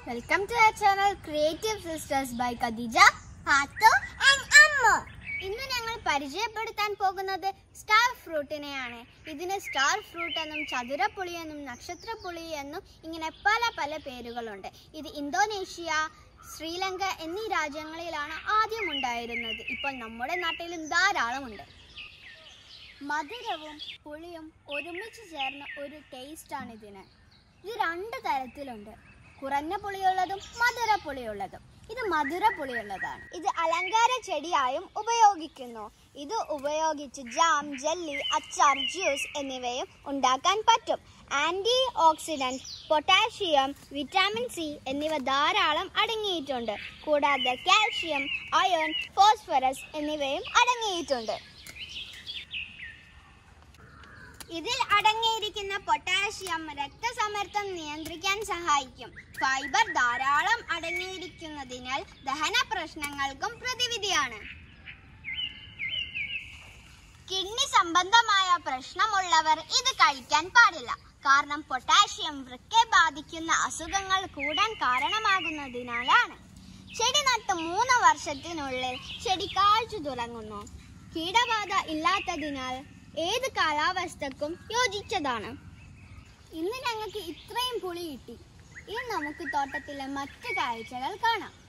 welcome to our channel creative sisters by Khadeeja Hathu and അമ്മ ഇന്ന് ഞങ്ങൾ പരിചയപ്പെടുത്താൻ പോകുന്നത് സ്റ്റാർ ഫ്രൂട്ടിനെയാണ് ഇതിന് സ്റ്റാർ ഫ്രൂട്ട് എന്നും ചതുരപ്പുളി എന്നും നക്ഷത്രപ്പുളി എന്നും ഇങ്ങനെ പല പല പേരുകളുണ്ട് ഇത് ഇന്തോനേഷ്യ ശ്രീലങ്ക എന്നീ രാജ്യങ്ങളിലാണ് ആദ്യം ഉണ്ടായിരുന്നത് ഇപ്പോൾ നമ്മുടെ നാട്ടിലും ധാരാളമുണ്ട് മധുരവും പുളിയും ഒരുമിച്ച് ചേർന്ന ഒരു ടേസ്റ്റാണ് ഇതിന് ഇത് രണ്ട് തരത്തിലുണ്ട് കുറഞ്ഞ പുളിയുള്ളതും മധുര പുളിയുള്ളതും ഇത് മധുര പുളിയുള്ളതാണ് ഇത് അലങ്കാര ചെടിയായും ഉപയോഗിക്കുന്നു ഇത് ഉപയോഗിച്ച് ജാം ജെല്ലി അച്ചാർ ജ്യൂസ് എന്നിവയും ഉണ്ടാക്കാൻ പറ്റും anti oxidant potassium vitamin C എന്നിവ ധാരാളം അടങ്ങിയിട്ടുണ്ട് കൂടാതെ കാൽഷ്യം അയൺ ഫോസ്ഫറസ് എന്നിവയും അടങ്ങിയിട്ടുണ്ട് ഇതിൽ അടങ്ങിയിരിക്കുന്ന പൊട്ടാഷ്യം രക്തസമ്മർദ്ദം നിയന്ത്രിക്കാൻ സഹായിക്കും ഫൈബർ ധാരാളം അടങ്ങിയിരിക്കുന്നതിനാൽ ദഹന പ്രശ്നങ്ങൾക്കും പ്രതിവിധിയാണ് കിഡ്നി സംബന്ധമായ പ്രശ്നമുള്ളവർ ഇത് കഴിക്കാൻ പാടില്ല കാരണം പൊട്ടാഷ്യം വൃക്കെ ബാധിക്കുന്ന അസുഖങ്ങൾ കൂടാൻ കാരണമാകുന്നതിനാലാണ് ചെടി നട്ട് മൂന്ന് വർഷത്തിനുള്ളിൽ ചെടി കാഴ്ച തുടങ്ങുന്നു കീടബാധ ഇല്ലാത്തതിനാൽ ഏത് കാലാവസ്ഥക്കും യോജിച്ചതാണ് ഇന്ന് ഞങ്ങൾക്ക് ഇത്രയും പുളി കിട്ടി ഇനി നമുക്ക് തോട്ടത്തിലെ മറ്റു കാഴ്ചകൾ കാണാം